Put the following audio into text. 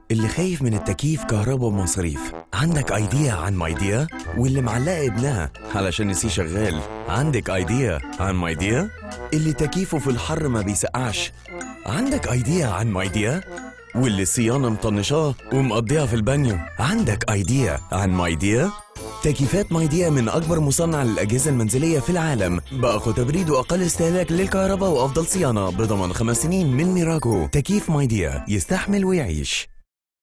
اللي خايف من التكييف كهرباء ومصاريف عندك ايديا عن مايديا واللي معلقه ابنها علشان نسيه شغال عندك ايديا عن مايديا اللي تكييفه في الحر ما بيسقعش عندك ايديا عن مايديا واللي الصيانة مطنشاه ومقضيها في البانيو عندك ايديا عن مايديا تكييفات مايديا من أكبر مصنع للأجهزة المنزلية في العالم بأقوى تبريد وأقل استهلاك للكهرباء وأفضل صيانة بضمان خمس سنين من ميراكو تكييف مايديا يستحمل ويعيش